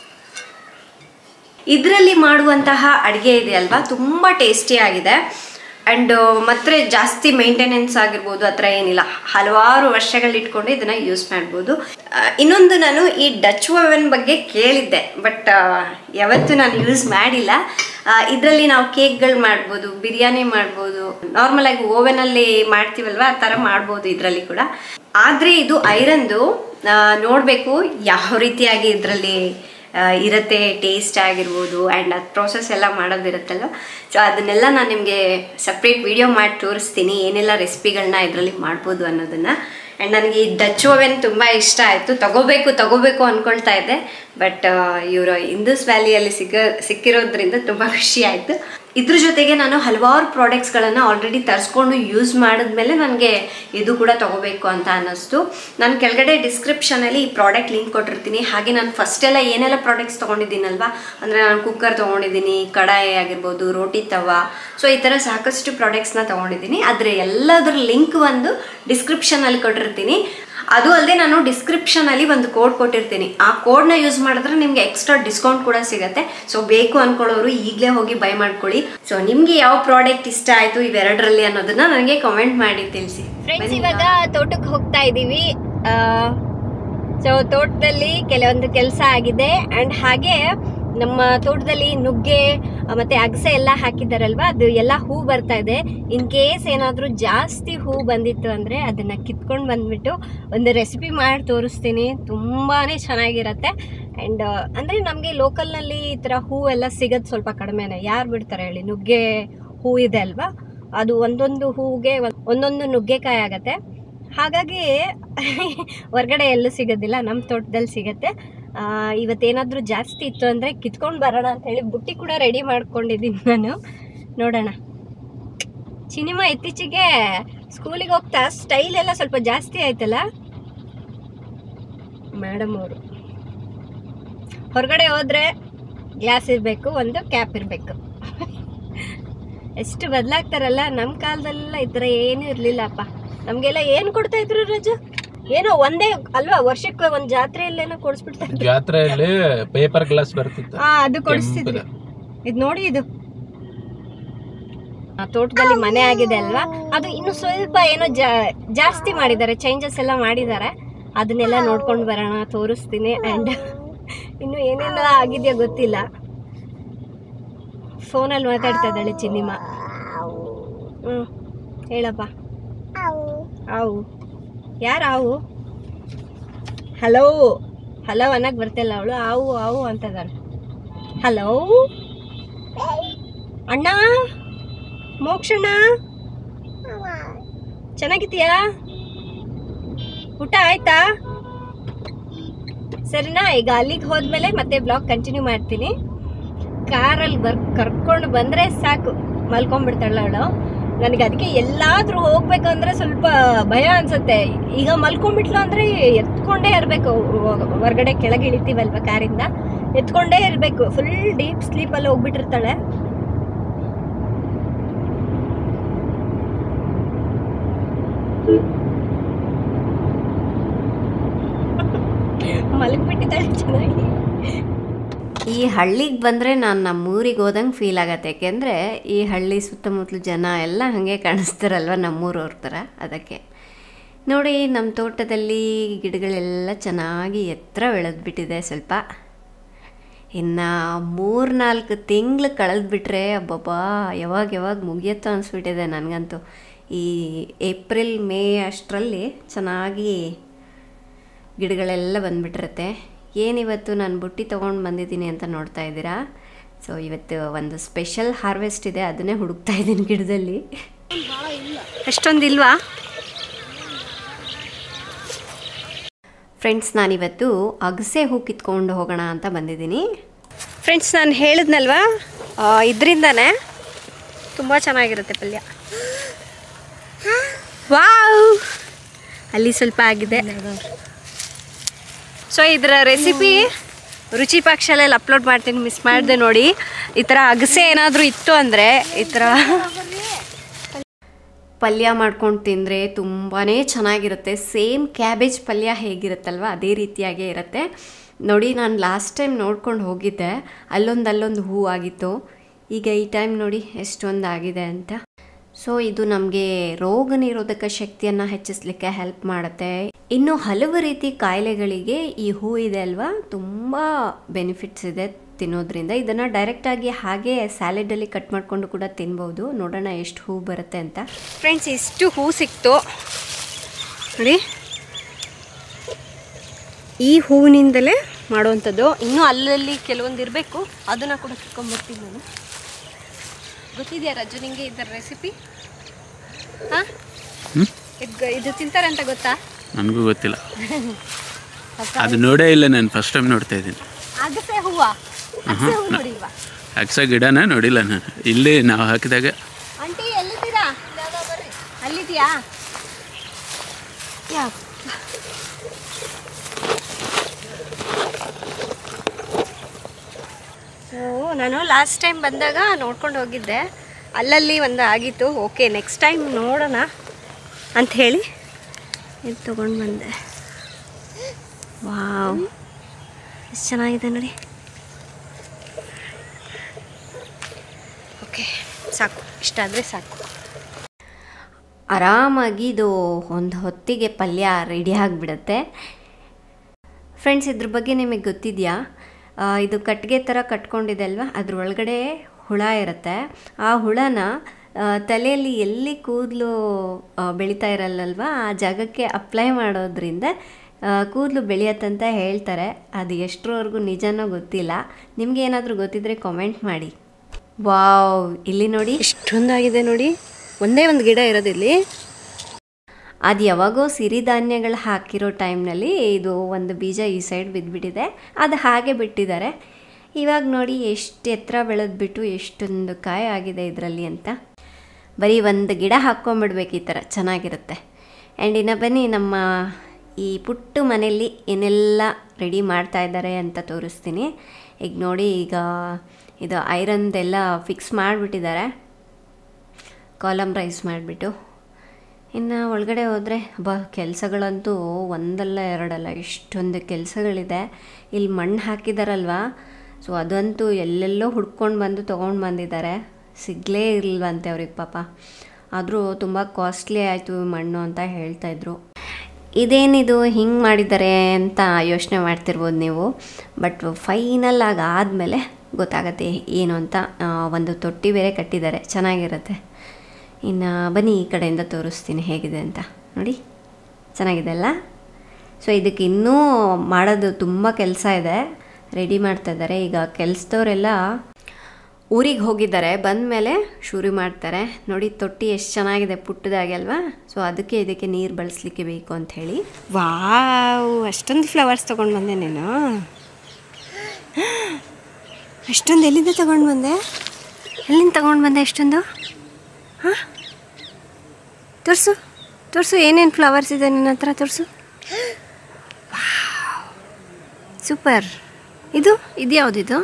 ಇದರಲ್ಲಿ ಮಾಡುವಂತಹ ಅಡುಗೆ ಇದೆ ಅಲ್ವಾ ತುಂಬ ಟೇಸ್ಟಿಯಾಗಿದೆ ಆ್ಯಂಡ್ ಮತ್ತೆ ಜಾಸ್ತಿ ಮೇಂಟೆನೆನ್ಸ್ ಆಗಿರ್ಬೋದು ಆ ಥರ ಏನಿಲ್ಲ ಹಲವಾರು ವರ್ಷಗಳು ಇಟ್ಕೊಂಡು ಇದನ್ನು ಯೂಸ್ ಮಾಡ್ಬೋದು ಆ, ಇನ್ನೊಂದು ನಾನು ಈ ಡಚ್ ಓವೆನ್ ಬಗ್ಗೆ ಕೇಳಿದ್ದೆ ಬಟ್ ಯಾವತ್ತೂ ನಾನು ಯೂಸ್ ಮಾಡಿಲ್ಲ ಇದರಲ್ಲಿ ನಾವು ಕೇಕ್ಗಳು ಮಾಡ್ಬೋದು ಬಿರಿಯಾನಿ ಮಾಡ್ಬೋದು ನಾರ್ಮಲ್ ಆಗಿ ಓವೆನಲ್ಲಿ ಮಾಡ್ತೀವಲ್ವ ಆ ಥರ ಮಾಡ್ಬೋದು ಇದರಲ್ಲಿ ಕೂಡ ಆದರೆ ಇದು ಐರನ್ದು ನೋಡಬೇಕು ಯಾವ ರೀತಿಯಾಗಿ ಇದರಲ್ಲಿ ಇರುತ್ತೆ ಟೇಸ್ಟ್ ಆಗಿರ್ಬೋದು ಆ್ಯಂಡ್ ಅದು ಪ್ರೋಸೆಸ್ ಎಲ್ಲ ಮಾಡೋದಿರುತ್ತಲ್ವ ಸೊ ಅದನ್ನೆಲ್ಲ ನಾನು ನಿಮಗೆ ಸಪ್ರೇಟ್ ವಿಡಿಯೋ ಮಾಡಿ ತೋರಿಸ್ತೀನಿ ಏನೆಲ್ಲ ರೆಸಿಪಿಗಳನ್ನ ಇದರಲ್ಲಿ ಮಾಡ್ಬೋದು ಅನ್ನೋದನ್ನು ಆ್ಯಂಡ್ ನನಗೆ ಈ ಡಚ್ ಓವೆನ್ ತುಂಬ ಇಷ್ಟ ಆಯಿತು ತಗೋಬೇಕು ತಗೋಬೇಕು ಅಂದ್ಕೊಳ್ತಾ ಇದ್ದೆ ಬಟ್ ಇವರು ಇಂದೂಸ್ ವ್ಯಾಲಿಯಲ್ಲಿ ಸಿಕ್ಕ ಸಿಕ್ಕಿರೋದ್ರಿಂದ ತುಂಬ ಖುಷಿ ಆಯಿತು ಇದ್ರ ಜೊತೆಗೆ ನಾನು ಹಲವಾರು ಪ್ರಾಡಕ್ಟ್ಸ್ಗಳನ್ನು ಆಲ್ರೆಡಿ ತರಿಸ್ಕೊಂಡು ಯೂಸ್ ಮಾಡಿದ್ಮೇಲೆ ನನಗೆ ಇದು ಕೂಡ ತಗೋಬೇಕು ಅಂತ ಅನ್ನಿಸ್ತು ನಾನು ಕೆಳಗಡೆ ಡಿಸ್ಕ್ರಿಪ್ಷನಲ್ಲಿ ಈ ಪ್ರಾಡಕ್ಟ್ ಲಿಂಕ್ ಕೊಟ್ಟಿರ್ತೀನಿ ಹಾಗೆ ನಾನು ಫಸ್ಟ್ ಎಲ್ಲ ಏನೆಲ್ಲ ಪ್ರಾಡಕ್ಟ್ಸ್ ತೊಗೊಂಡಿದ್ದೀನಲ್ವಾ ಅಂದರೆ ನಾನು ಕುಕ್ಕರ್ ತೊಗೊಂಡಿದ್ದೀನಿ ಕಡಾಯಿ ಆಗಿರ್ಬೋದು ರೋಟಿ ತವ ಸೊ ಈ ಥರ ಸಾಕಷ್ಟು ಪ್ರಾಡಕ್ಟ್ಸ್ನ ತೊಗೊಂಡಿದ್ದೀನಿ ಆದರೆ ಎಲ್ಲದರ ಲಿಂಕ್ ಒಂದು ಡಿಸ್ಕ್ರಿಪ್ಷನಲ್ಲಿ ಕೊಟ್ಟಿರ್ತೀನಿ ಅದು ಅಲ್ಲದೆ ನಾನು ಡಿಸ್ಕ್ರಿಪ್ಷನಲ್ಲಿ ಒಂದು ಕೋಡ್ ಕೊಟ್ಟಿರ್ತೀನಿ ಆ ಕೋಡ್ನ ಯೂಸ್ ಮಾಡಿದ್ರೆ ನಿಮಗೆ ಎಕ್ಸ್ಟ್ರಾ ಡಿಸ್ಕೌಂಟ್ ಕೂಡ ಸಿಗುತ್ತೆ ಸೊ ಬೇಕು ಅನ್ಕೊಳ್ಳೋರು ಈಗಲೇ ಹೋಗಿ ಬೈ ಮಾಡ್ಕೊಳ್ಳಿ ಸೊ ನಿಮಗೆ ಯಾವ ಪ್ರಾಡಕ್ಟ್ ಇಷ್ಟ ಆಯಿತು ಇವೆರಡರಲ್ಲಿ ಅನ್ನೋದನ್ನ ನನಗೆ ಕಾಮೆಂಟ್ ಮಾಡಿ ತಿಳಿಸಿ ಫ್ರೆಂಡ್ಸ್ ಇವಾಗ ತೋಟಕ್ಕೆ ಹೋಗ್ತಾ ಇದ್ದೀವಿ ಸೊ ತೋಟದಲ್ಲಿ ಕೆಲವೊಂದು ಕೆಲಸ ಆಗಿದೆ ಆ್ಯಂಡ್ ಹಾಗೆ ನಮ್ಮ ತೋಟದಲ್ಲಿ ನುಗ್ಗೆ ಆ, ಮತ್ತೆ ಅಗಸೆ ಎಲ್ಲ ಹಾಕಿದಾರಲ್ವಾ ಅದು ಎಲ್ಲ ಹೂ ಬರ್ತಾ ಇದೆ ಇನ್ ಕೇಸ್ ಏನಾದರೂ ಜಾಸ್ತಿ ಹೂ ಬಂದಿತ್ತು ಅಂದರೆ ಅದನ್ನು ಕಿತ್ಕೊಂಡು ಬಂದ್ಬಿಟ್ಟು ಒಂದು ರೆಸಿಪಿ ಮಾಡಿ ತೋರಿಸ್ತೀನಿ ತುಂಬಾ ಚೆನ್ನಾಗಿರತ್ತೆ ಆ್ಯಂಡ್ ಅಂದರೆ ನಮಗೆ ಲೋಕಲ್ನಲ್ಲಿ ಈ ಥರ ಹೂ ಎಲ್ಲ ಸಿಗೋದು ಸ್ವಲ್ಪ ಕಡಿಮೆನೆ ಯಾರು ಬಿಡ್ತಾರೆ ಹೇಳಿ ನುಗ್ಗೆ ಹೂ ಇದೆ ಅಲ್ವಾ ಅದು ಒಂದೊಂದು ಹೂಗೆ ಒಂದ್- ಒಂದೊಂದು ನುಗ್ಗೆಕಾಯಿ ಆಗತ್ತೆ ಹಾಗಾಗಿ ಹೊರ್ಗಡೆ ಎಲ್ಲೂ ಸಿಗೋದಿಲ್ಲ ನಮ್ಮ ತೋಟದಲ್ಲಿ ಸಿಗತ್ತೆ ಆ, ಇವತ್ತೇನಾದ್ರೂ ಜಾಸ್ತಿ ಇತ್ತು ಅಂದರೆ ಕಿತ್ಕೊಂಡು ಬರೋಣ ಅಂತ ಹೇಳಿ ಬುಟ್ಟಿ ಕೂಡ ರೆಡಿ ಮಾಡ್ಕೊಂಡಿದ್ದೀನಿ ನಾನು ನೋಡೋಣ ಸಿನಿಮಾ ಇತ್ತೀಚೆಗೆ ಸ್ಕೂಲಿಗೆ ಹೋಗ್ತಾ ಸ್ಟೈಲ್ ಎಲ್ಲ ಸ್ವಲ್ಪ ಜಾಸ್ತಿ ಆಯ್ತಲ್ಲ ಮೇಡಮ್ ಅವರು ಹೊರಗಡೆ ಹೋದ್ರೆ ಗ್ಲಾಸ್ ಇರಬೇಕು ಒಂದು ಕ್ಯಾಪ್ ಇರಬೇಕು ಎಷ್ಟು ಬದಲಾಗ್ತಾರಲ್ಲ ನಮ್ಮ ಕಾಲದಲ್ಲೆಲ್ಲ ಈ ಥರ ಏನೂ ಇರಲಿಲ್ಲಪ್ಪ ನಮಗೆಲ್ಲ ಏನು ಕೊಡ್ತಾ ಇದ್ರು ರಜು ಏನೋ ಒಂದೇ ಅಲ್ವಾ ವರ್ಷಕ್ಕೆ ಒಂದು ಜಾತ್ರೆಯಲ್ಲೇನೋ ಕೊಡಿಸ್ಬಿಡ್ತಾ ಇದ್ರು ಜಾತ್ರೆಯಲ್ಲಿ ಪೇಪರ್ ಗ್ಲಾಸ್ ಬರ್ತಿತ್ತು ಹಾ ಅದು ಕೊಡಿಸ್ತಿದ್ರು ಇದು ನೋಡಿ ಇದು ಆ, ತೋಟದಲ್ಲಿ ಮನೆ ಆಗಿದೆ ಅಲ್ವಾ ಅದು ಇನ್ನು ಸ್ವಲ್ಪ ಏನೋ ಜಾ- ಜಾಸ್ತಿ ಮಾಡಿದ್ದಾರೆ ಚೇಂಜಸ್ ಎಲ್ಲ ಮಾಡಿದ್ದಾರೆ ಅದನ್ನೆಲ್ಲ ನೋಡ್ಕೊಂಡು ಬರೋಣ ತೋರಿಸ್ತೀನಿ ಆ್ಯಂಡ್ ಇನ್ನು ಏನೆಲ್ಲ ಆಗಿದೆಯೋ ಗೊತ್ತಿಲ್ಲ ಫೋನಲ್ಲಿ ಮಾತಾಡ್ತಾ ಇದ್ದಾಳೆ ಚಿನ್ನಿಮ ಹ್ಞೂ ಹೇಳಪ್ಪ ಆವು ಯಾರು ಆವು ಹಲೋ ಹಲೋ ಅನ್ನಕ್ಕೆ ಬರ್ತಿಲ್ಲ ಅವಳು ಆವು ಆವು ಅಂತದಾಳೆ ಹಲೋ ಅಣ್ಣ ಮೋಕ್ಷಣ್ಣ ಚೆನ್ನಾಗಿದ್ದೀಯಾ ಊಟ ಆಯ್ತಾ ಸರಿನಾ ಈಗ ಅಲ್ಲಿಗೆ ಹೋದ್ಮೇಲೆ ಮತ್ತೆ ಬ್ಲಾಗ್ ಕಂಟಿನ್ಯೂ ಮಾಡ್ತೀನಿ ಕಾರಲ್ಲಿ ಬರ್ ಕರ್ಕೊಂಡು ಬಂದ್ರೆ ಸಾಕು ಮಲ್ಕೊಂಡ್ಬಿಡ್ತಾಳ ಅವಳು ನನಗೆ ಅದಕ್ಕೆ ಎಲ್ಲಾದ್ರೂ ಹೋಗ್ಬೇಕಂದ್ರೆ ಸ್ವಲ್ಪ ಭಯ ಅನ್ಸುತ್ತೆ ಈಗ ಮಲ್ಕೊಂಡ್ಬಿಟ್ಲು ಅಂದ್ರೆ ಎತ್ಕೊಂಡೇ ಇರಬೇಕು ಹೊರಗಡೆ ಕೆಳಗೆ ಇಳಿತೀವಲ್ವ ಕಾರಿಂದ ಎತ್ಕೊಂಡೇ ಇರಬೇಕು ಫುಲ್ ಡೀಪ್ ಸ್ಲೀಪಲ್ಲಿ ಹೋಗ್ಬಿಟ್ಟಿರ್ತಾಳೆ ಮಲಗಿಬಿಟ್ಟಿದ್ದಾಳೆ ಚೆನ್ನಾಗಿ ಈ ಹಳ್ಳಿಗೆ ಬಂದರೆ ನಾನು ನಮ್ಮೂರಿಗೆ ಹೋದಂಗೆ ಫೀಲ್ ಆಗತ್ತೆ ಯಾಕೆಂದರೆ ಈ ಹಳ್ಳಿ ಸುತ್ತಮುತ್ತಲು ಜನ ಎಲ್ಲ ಹಾಗೆ ಕಾಣಿಸ್ತಾರಲ್ವ ನಮ್ಮೂರವ್ರ ಥರ ಅದಕ್ಕೆ ನೋಡಿ ನಮ್ಮ ತೋಟದಲ್ಲಿ ಗಿಡಗಳೆಲ್ಲ ಚೆನ್ನಾಗಿ ಎತ್ತರ ಬೆಳೆದ್ಬಿಟ್ಟಿದೆ ಸ್ವಲ್ಪ ಇನ್ನು ಮೂರು ನಾಲ್ಕು ತಿಂಗಳು ಕಳೆದ್ಬಿಟ್ರೆ ಅಬ್ಬಬ್ಬಾ ಯಾವಾಗ ಯಾವಾಗ ಮುಗಿಯುತ್ತೋ ಅನಿಸ್ಬಿಟ್ಟಿದೆ ನನಗಂತೂ ಈ ಏಪ್ರಿಲ್ ಮೇ ಅಷ್ಟರಲ್ಲಿ ಚೆನ್ನಾಗಿ ಗಿಡಗಳೆಲ್ಲ ಬಂದ್ಬಿಟ್ಟಿರುತ್ತೆ ಏನಿವತ್ತು ನಾನು ಬುಟ್ಟಿ ತೊಗೊಂಡು ಬಂದಿದ್ದೀನಿ ಅಂತ ನೋಡ್ತಾ ಇದ್ದೀರಾ ಸೊ ಇವತ್ತು ಒಂದು ಸ್ಪೆಷಲ್ ಹಾರ್ವೆಸ್ಟ್ ಇದೆ ಅದನ್ನೇ ಹುಡುಕ್ತಾ ಇದ್ದೀನಿ ಗಿಡದಲ್ಲಿ ಅಷ್ಟೊಂದಿಲ್ವಾ ಫ್ರೆಂಡ್ಸ್ ನಾನಿವತ್ತು ಅಗಸೆ ಹೂ ಕಿತ್ಕೊಂಡು ಹೋಗೋಣ ಅಂತ ಬಂದಿದ್ದೀನಿ ಫ್ರೆಂಡ್ಸ್ ನಾನು ಹೇಳಿದ್ನಲ್ವಾ ಇದರಿಂದಾನೆ ತುಂಬ ಚೆನ್ನಾಗಿರುತ್ತೆ ಪಲ್ಯ ವಾವ್ ಅಲ್ಲಿ ಸ್ವಲ್ಪ ಆಗಿದೆ ಸೊ ಇದರ ರೆಸಿಪಿ ರುಚಿ ಪಾಕ್ಷಲಲ್ಲಿ ಅಪ್ಲೋಡ್ ಮಾಡ್ತೀನಿ ಮಿಸ್ ಮಾಡಿದೆ ನೋಡಿ ಈ ಥರ ಅಗಸೆ ಏನಾದರೂ ಇತ್ತು ಅಂದರೆ ಈ ಥರ ಪಲ್ಯ ಮಾಡ್ಕೊಂಡು ತಿಂದರೆ ತುಂಬಾ ಚೆನ್ನಾಗಿರುತ್ತೆ ಸೇಮ್ ಕ್ಯಾಬೇಜ್ ಪಲ್ಯ ಹೇಗಿರುತ್ತಲ್ವ ಅದೇ ರೀತಿಯಾಗೇ ಇರುತ್ತೆ ನೋಡಿ ನಾನು ಲಾಸ್ಟ್ ಟೈಮ್ ನೋಡ್ಕೊಂಡು ಹೋಗಿದ್ದೆ ಅಲ್ಲೊಂದು ಅಲ್ಲೊಂದು ಹೂ ಆಗಿತ್ತು ಈಗ ಈ ಟೈಮ್ ನೋಡಿ ಎಷ್ಟೊಂದು ಆಗಿದೆ ಅಂತ ಸೊ ಇದು ನಮಗೆ ರೋಗ ನಿರೋಧಕ ಶಕ್ತಿಯನ್ನು ಹೆಚ್ಚಿಸಲಿಕ್ಕೆ ಹೆಲ್ಪ್ ಮಾಡುತ್ತೆ ಇನ್ನು ಹಲವು ರೀತಿ ಕಾಯಿಲೆಗಳಿಗೆ ಈ ಹೂ ಇದೆ ಅಲ್ವಾ ತುಂಬ ಬೆನಿಫಿಟ್ಸ್ ಇದೆ ತಿನ್ನೋದ್ರಿಂದ ಇದನ್ನು ಡೈರೆಕ್ಟಾಗಿ ಹಾಗೆ ಸ್ಯಾಲೆಡಲ್ಲಿ ಕಟ್ ಮಾಡಿಕೊಂಡು ಕೂಡ ತಿನ್ಬೋದು ನೋಡೋಣ ಎಷ್ಟು ಹೂ ಬರುತ್ತೆ ಅಂತ ಫ್ರೆಂಡ್ಸ್ ಇಷ್ಟು ಹೂ ಸಿಕ್ತು ನೋಡಿ ಈ ಹೂವಿನಿಂದಲೇ ಮಾಡುವಂಥದ್ದು ಇನ್ನೂ ಅಲ್ಲಲ್ಲಿ ಕೆಲವೊಂದು ಇರಬೇಕು ಅದನ್ನು ಕೂಡ ಕಿತ್ಕೊಂಡ್ಬರ್ತೀನಿ ನಾನು ಗೊತ್ತಿದೆಯಾ ರಾಜು ನಿಂಗೆ ಇದರ ರೆಸಿಪಿ ಹಾಂ ಇದು ಇದು ತಿಂತಾರೆ ಅಂತ ಗೊತ್ತಾ ನನಗೂ ಗೊತ್ತಿಲ್ಲ ಅದು ನೋಡೇ ಇಲ್ಲ ನಾನು ಫಸ್ಟ್ ಟೈಮ್ ನೋಡ್ತಾ ಇದ್ದೀನಿ ಅಗಸೆ ಹೂವ ಅಗಸೆ ಹೂ ನೋಡಿಲ್ವಾ ಅಕ್ಸ ಗಿಡನ ನೋಡಿಲ್ಲ ನಾನು ಇಲ್ಲಿ ನಾವು ಹಾಕಿದಾಗ ಆಂಟಿ ಎಲ್ಲಿದ್ದೀರಾ ಅಲ್ಲಿದೆಯಾ ಯಾ ಸೊ ನಾನು ಲಾಸ್ಟ್ ಟೈಮ್ ಬಂದಾಗ ನೋಡ್ಕೊಂಡು ಹೋಗಿದ್ದೆ ಅಲ್ಲಲ್ಲಿ ಒಂದು ಆಗಿತ್ತು ಓಕೆ ನೆಕ್ಸ್ಟ್ ಟೈಮ್ ನೋಡೋಣ ಅಂತ ಹೇಳಿ ಇದು ತೊಗೊಂಡು ಬಂದೆ ವಾವ್ ಎಷ್ಟು ಚೆನ್ನಾಗಿದೆ ನೋಡಿ ಓಕೆ ಸಾಕು ಇಷ್ಟಾದರೆ ಸಾಕು ಆರಾಮಾಗಿ ಇದು ಒಂದು ಹೊತ್ತಿಗೆ ಪಲ್ಯ ರೆಡಿ ಆಗಿಬಿಡುತ್ತೆ ಫ್ರೆಂಡ್ಸ್ ಇದ್ರ ಬಗ್ಗೆ ನಿಮಗೆ ಗೊತ್ತಿದೆಯಾ ಆ, ಇದು ಕಟ್ಟಿಗೆ ಥರ ಕಟ್ಕೊಂಡಿದೆ ಅಲ್ವಾ ಅದ್ರ ಒಳಗಡೆ ಹುಳ ಇರುತ್ತೆ ಆ ಹುಳನ ಆ, ತಲೆಯಲ್ಲಿ ಎಲ್ಲಿ ಕೂದಲು ಬೆಳೀತಾ ಇರಲ್ಲಲ್ವ ಆ ಜಾಗಕ್ಕೆ ಅಪ್ಲೈ ಮಾಡೋದ್ರಿಂದ ಕೂದಲು ಬೆಳೆಯತ್ತಂತ ಹೇಳ್ತಾರೆ ಅದು ಎಷ್ಟರವರೆಗೂ ನಿಜನೋ ಗೊತ್ತಿಲ್ಲ ನಿಮ್ಗೆ ಏನಾದರೂ ಗೊತ್ತಿದ್ರೆ ಕಾಮೆಂಟ್ ಮಾಡಿ ವಾವ್ ಇಲ್ಲಿ ನೋಡಿ ಇಷ್ಟೊಂದಾಗಿದೆ ನೋಡಿ ಒಂದೇ ಒಂದು ಗಿಡ ಇರೋದಿಲ್ಲಿ ಅದು ಯಾವಾಗೋ ಸಿರಿಧಾನ್ಯಗಳು ಹಾಕಿರೋ ಟೈಮ್ನಲ್ಲಿ ಇದು ಒಂದು ಬೀಜ ಈ ಸೈಡ್ ಬಿದ್ದುಬಿಟ್ಟಿದೆ ಅದು ಹಾಗೆ ಬಿಟ್ಟಿದ್ದಾರೆ ಇವಾಗ ನೋಡಿ ಎಷ್ಟು ಎತ್ತರ ಬೆಳೆದ್ಬಿಟ್ಟು ಎಷ್ಟೊಂದು ಕಾಯಿ ಆಗಿದೆ ಇದರಲ್ಲಿ ಅಂತ ಬರೀ ಒಂದು ಗಿಡ ಹಾಕ್ಕೊಂಬಿಡ್ಬೇಕು ಈ ಥರ ಚೆನ್ನಾಗಿರುತ್ತೆ ಆ್ಯಂಡ್ ಇನ್ನು ಬನ್ನಿ ನಮ್ಮ ಈ ಪುಟ್ಟು ಮನೆಯಲ್ಲಿ ಏನೆಲ್ಲ ರೆಡಿ ಮಾಡ್ತಾ ಇದ್ದಾರೆ ಅಂತ ತೋರಿಸ್ತೀನಿ ಈಗ ನೋಡಿ ಈಗ ಇದು ಐರನ್ದೆಲ್ಲ ಫಿಕ್ಸ್ ಮಾಡಿಬಿಟ್ಟಿದ್ದಾರೆ ಕಾಲಮ್ ರೈಸ್ ಮಾಡಿಬಿಟ್ಟು ಇನ್ನು ಒಳಗಡೆ ಹೋದರೆ ಬ ಕೆಲಸಗಳಂತೂ ಒಂದಲ್ಲ ಎರಡಲ್ಲ ಇಷ್ಟೊಂದು ಕೆಲಸಗಳಿದೆ ಇಲ್ಲಿ ಮಣ್ಣು ಹಾಕಿದಾರಲ್ವಾ ಸೊ ಅದಂತೂ ಎಲ್ಲೆಲ್ಲೋ ಹುಡ್ಕೊಂಡು ಬಂದು ತೊಗೊಂಡು ಬಂದಿದ್ದಾರೆ ಸಿಗಲೇ ಇರಲಿಲ್ವಂತೆ ಅವ್ರಿಗೆ ಪಾಪ ಆದರೂ ತುಂಬ ಕಾಸ್ಟ್ಲಿ ಆಯಿತು ಮಣ್ಣು ಅಂತ ಹೇಳ್ತಾಯಿದ್ರು ಇದೇನಿದು ಹಿಂಗೆ ಮಾಡಿದ್ದಾರೆ ಅಂತ ಯೋಚನೆ ಮಾಡ್ತಿರ್ಬೋದು ನೀವು ಬಟ್ ಫೈನಲ್ ಆಗಿ ಆದಮೇಲೆ ಗೊತ್ತಾಗತ್ತೆ ಏನು ಅಂತ ಆ, ಒಂದು ತೊಟ್ಟಿ ಬೇರೆ ಕಟ್ಟಿದ್ದಾರೆ ಚೆನ್ನಾಗಿರುತ್ತೆ ಇನ್ನು ಬನ್ನಿ ಈ ಕಡೆಯಿಂದ ತೋರಿಸ್ತೀನಿ ಹೇಗಿದೆ ಅಂತ ನೋಡಿ ಚೆನ್ನಾಗಿದೆ ಅಲ್ಲ ಸೊ ಇದಕ್ಕೆ ಇನ್ನೂ ಮಾಡೋದು ತುಂಬ ಕೆಲಸ ಇದೆ ರೆಡಿ ಮಾಡ್ತಾ ಇದ್ದಾರೆ ಈಗ ಕೆಲಸದವರೆಲ್ಲ ಊರಿಗೆ ಹೋಗಿದ್ದಾರೆ ಬಂದಮೇಲೆ ಶುರು ಮಾಡ್ತಾರೆ ನೋಡಿ ತೊಟ್ಟಿ ಎಷ್ಟು ಚೆನ್ನಾಗಿದೆ ಪುಟ್ಟದಾಗಿ ಅಲ್ವಾ ಸೊ ಅದಕ್ಕೆ ಇದಕ್ಕೆ ನೀರು ಬಳಸಲಿಕ್ಕೆ ಬೇಕು ಅಂತ ಹೇಳಿ ವಾವ್ ಅಷ್ಟೊಂದು ಫ್ಲವರ್ಸ್ ತೊಗೊಂಡು ಬಂದೆ ನೀನು ಅಷ್ಟೊಂದು ಎಲ್ಲಿಂದ ತಗೊಂಡು ಬಂದೆ ಎಲ್ಲಿಂದ ತಗೊಂಡು ಬಂದೆ ಅಷ್ಟೊಂದು ಹಾಂ ತೋರಿಸು ತೋರಿಸು ಏನೇನು ಫ್ಲವರ್ಸ್ ಇದೆ ನಿನ್ನ ಹತ್ರ ತೋರಿಸು ಸೂಪರ್ ಇದು ಇದು ಯಾವುದಿದು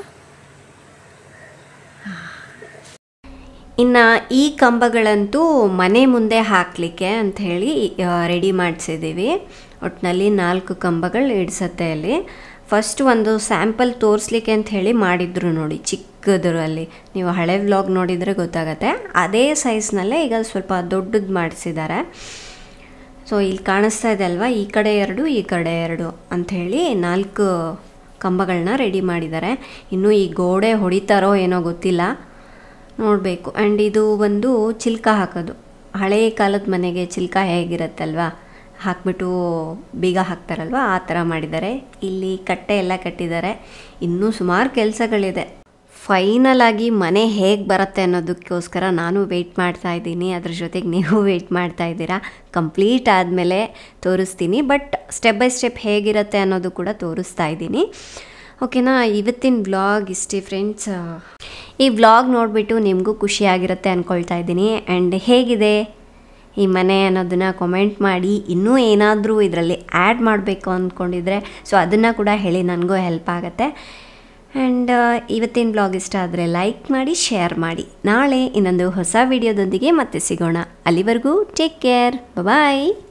ಇನ್ನು ಈ ಕಂಬಗಳಂತೂ ಮನೆ ಮುಂದೆ ಹಾಕಲಿಕ್ಕೆ ಅಂಥೇಳಿ ರೆಡಿ ಮಾಡಿಸಿದ್ದೀವಿ ಒಟ್ಟಿನಲ್ಲಿ ನಾಲ್ಕು ಕಂಬಗಳು ಇಡ್ಸತ್ತೆ ಅಲ್ಲಿ ಫಸ್ಟ್ ಒಂದು ಸ್ಯಾಂಪಲ್ ತೋರಿಸ್ಲಿಕ್ಕೆ ಅಂತ ಹೇಳಿ ಮಾಡಿದ್ರು ನೋಡಿ ಚಿಕ್ಕದರಲ್ಲಿ ನೀವು ಹಳೆ ವ್ಲಾಗ್ ನೋಡಿದರೆ ಗೊತ್ತಾಗತ್ತೆ ಅದೇ ಸೈಜ್ನಲ್ಲೇ ಈಗ ಸ್ವಲ್ಪ ದೊಡ್ಡದು ಮಾಡಿಸಿದ್ದಾರೆ ಸೊ ಇಲ್ಲಿ ಕಾಣಿಸ್ತಾ ಇದೆ ಅಲ್ವಾ ಈ ಕಡೆ ಎರಡು ಈ ಕಡೆ ಎರಡು ಅಂಥೇಳಿ ನಾಲ್ಕು ಕಂಬಗಳನ್ನ ರೆಡಿ ಮಾಡಿದ್ದಾರೆ ಇನ್ನೂ ಈ ಗೋಡೆ ಹೊಡಿತಾರೋ ಏನೋ ಗೊತ್ತಿಲ್ಲ ನೋಡಬೇಕು ಆ್ಯಂಡ್ ಇದು ಒಂದು ಚಿಲ್ಕ ಹಾಕೋದು ಹಳೆಯ ಕಾಲದ ಮನೆಗೆ ಚಿಲ್ಕ ಹೇಗಿರುತ್ತಲ್ವಾ ಹಾಕ್ಬಿಟ್ಟು ಬೀಗ ಹಾಕ್ತಾರಲ್ವ ಆ ಥರ ಮಾಡಿದ್ದಾರೆ ಇಲ್ಲಿ ಕಟ್ಟೆ ಎಲ್ಲ ಕಟ್ಟಿದ್ದಾರೆ ಇನ್ನೂ ಸುಮಾರು ಕೆಲಸಗಳಿದೆ ಫೈನಲ್ ಆಗಿ ಮನೆ ಹೇಗೆ ಬರುತ್ತೆ ಅನ್ನೋದಕ್ಕೋಸ್ಕರ ನಾನು ವೆಯ್ಟ್ ಮಾಡ್ತಾ ಇದ್ದೀನಿ ಅದ್ರ ಜೊತೆಗೆ ನೀವು ವೆಯ್ಟ್ ಮಾಡ್ತಾ ಇದ್ದೀರಾ ಕಂಪ್ಲೀಟ್ ಆದಮೇಲೆ ತೋರಿಸ್ತೀನಿ ಬಟ್ ಸ್ಟೆಪ್ ಬೈ ಸ್ಟೆಪ್ ಹೇಗಿರುತ್ತೆ ಅನ್ನೋದು ಕೂಡ ತೋರಿಸ್ತಾ ಇದ್ದೀನಿ ಓಕೆನಾ ಇವತ್ತಿನ ವ್ಲಾಗ್ ಇಷ್ಟೇ ಫ್ರೆಂಡ್ಸ್ ಈ ವ್ಲಾಗ್ ನೋಡಿಬಿಟ್ಟು ನಿಮಗೂ ಖುಷಿಯಾಗಿರುತ್ತೆ ಅಂದ್ಕೊಳ್ತಾ ಇದ್ದೀನಿ ಆ್ಯಂಡ್ ಹೇಗಿದೆ ಈ ಮನೆ ಅನ್ನೋದನ್ನು ಕಮೆಂಟ್ ಮಾಡಿ ಇನ್ನೂ ಏನಾದರೂ ಇದರಲ್ಲಿ ಆ್ಯಡ್ ಮಾಡಬೇಕು ಅಂದ್ಕೊಂಡಿದ್ರೆ ಸೊ ಅದನ್ನು ಕೂಡ ಹೇಳಿ ನನಗೂ ಹೆಲ್ಪ್ ಆಗುತ್ತೆ ಆ್ಯಂಡ್ ಇವತ್ತಿನ ಬ್ಲಾಗ್ ಇಷ್ಟ ಆದರೆ ಲೈಕ್ ಮಾಡಿ ಶೇರ್ ಮಾಡಿ ನಾಳೆ ಇನ್ನೊಂದು ಹೊಸ ವಿಡಿಯೋದೊಂದಿಗೆ ಮತ್ತೆ ಸಿಗೋಣ ಅಲ್ಲಿವರೆಗೂ ಟೇಕ್ ಕೇರ್ ಬಾಯ್